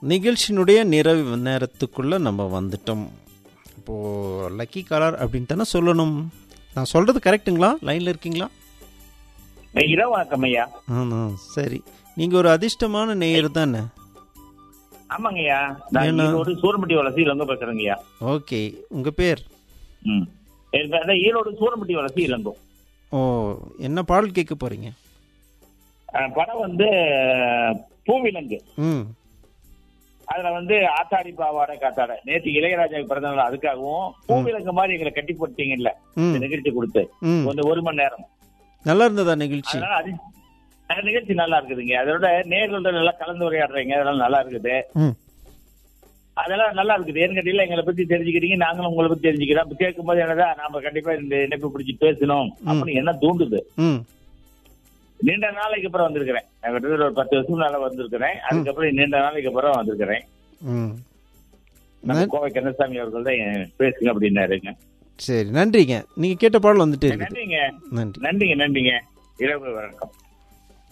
நிகழ்ச்சியினுடைய நிறைவு நேரத்துக்குள்ளே நம்ம வந்துட்டோம் இப்போது லக்கி காலர் அப்படின்னு தானே சொல்லணும் நான் சொல்கிறது கரெக்ட்டுங்களா லைனில் இருக்கீங்களா இரவு வணக்கம் ஐயா ஆ சரி நீங்கள் ஒரு அதிர்ஷ்டமான நேயர் தானே ஆமாங்க ஐயா நான் ஏன்னா? ஈரோடு சூரம்பட்டி வளர்ச்சி இளங்கோ பேசுறேங்க ஐயா ஓகே உங்கள் பேர் ம் எனக்கு அதான் ஈரோடு சூரம்பட்டி வளர்ச்சி இளங்கோ ஓ என்ன பாடல் கேட்க போகிறீங்க அஹ், படம் வந்து பூவிலங்கு ம் அதுல வந்து ஆத்தாடி பாவாடை காத்தாட நேற்று இளையராஜாவுக்கு பிறந்த நாள் அதுக்காகவும் பூவிலங்கு மாதிரி எங்களை கட்டி போட்டீங்கல்ல இந்த ம் நிகழ்ச்சி கொடுத்து ம் வந்து ஒரு மணி நேரம் நல்லா இருந்ததா நிகழ்ச்சி அதனால அது அந்த நிகழ்ச்சி நல்லா இருக்குதுங்க அதோட நேர்களோட நல்லா கலந்து உரையாடுறீங்க அதெல்லாம் நல்லா இருக்குது ம் அதெல்லாம் நல்லா இருக்குது ஏன்னு கேட்டீங்களா எங்களை பத்தி தெரிஞ்சுக்கிறீங்க நாங்களும் உங்களை பத்தி தெரிஞ்சுக்கிறோம் அப்ப கேட்கும்போது என்னதான் நாம கண்டிப்பா இந்த இணைப்பு பிடிச்சி பேசணும் அப்படின்னு என்ன தூண்டுது ம் நீண்ட நாளைக்கு அப்புறம் வந்திருக்கிறேன் நான் கிட்டத்தட்ட ஒரு பத்து வருஷம் மேல வந்திருக்கிறேன் அதுக்கப்புறம் நீண்ட நாளைக்கு அப்புறம் வந்திருக்கிறேன் ம் நம்ம நன்- கோவை கந்தசாமி அவர்கள் தான் பேசுங்க அப்படின்னாருங்க சரி நன்றிங்க நீங்கள் கேட்ட பாடல் வந்துட்டே இருக்குது நன்றிங்க நன்றி நன்றிங்க நன்றிங்க இரவு வணக்கம்